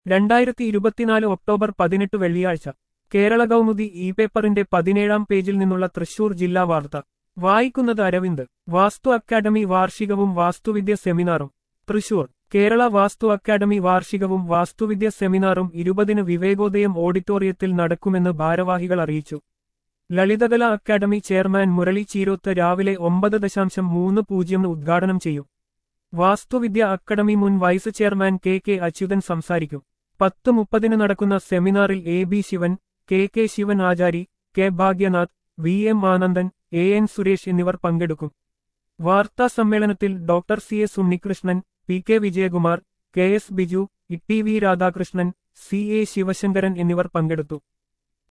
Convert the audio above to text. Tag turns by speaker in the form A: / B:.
A: രണ്ടായിരത്തി ഇരുപത്തിനാല് ഒക്ടോബർ പതിനെട്ട് വെള്ളിയാഴ്ച കേരള കൗമുദി ഇ പേപ്പറിന്റെ പതിനേഴാം പേജിൽ നിന്നുള്ള തൃശൂർ ജില്ലാ വാർത്ത വായിക്കുന്നത് അരവിന്ദ് വാസ്തു അക്കാദമി വാർഷികവും വാസ്തുവിദ്യ സെമിനാറും തൃശൂർ കേരള വാസ്തു അക്കാദമി വാർഷികവും വാസ്തുവിദ്യ സെമിനാറും ഇരുപതിന് വിവേകോദയം ഓഡിറ്റോറിയത്തിൽ നടക്കുമെന്ന് ഭാരവാഹികൾ അറിയിച്ചു ലളിതകല അക്കാദമി ചെയർമാൻ മുരളി ചീരോത്ത് രാവിലെ ഒമ്പത് ദശാംശം മൂന്ന് പൂജ്യം ഉദ്ഘാടനം ചെയ്യും വാസ്തുവിദ്യ അക്കാദമി മുൻ vice chairman K K Achuthan സംസാരിക്കും പത്ത് മുപ്പതിന് നടക്കുന്ന സെമിനാറിൽ A B Sivan K K Sivan Achari K Bhagyanath V M Anandan A N Suresh എന്നിവർ പങ്കെടുക്കും വാർത്താ സമ്മേളനത്തിൽ doctor C S Unnikrishnan P K Vijayakumar K S Biju E T V Radhakrishnan C A Sivasankaran എന്നിവർ പങ്കെടുത്തു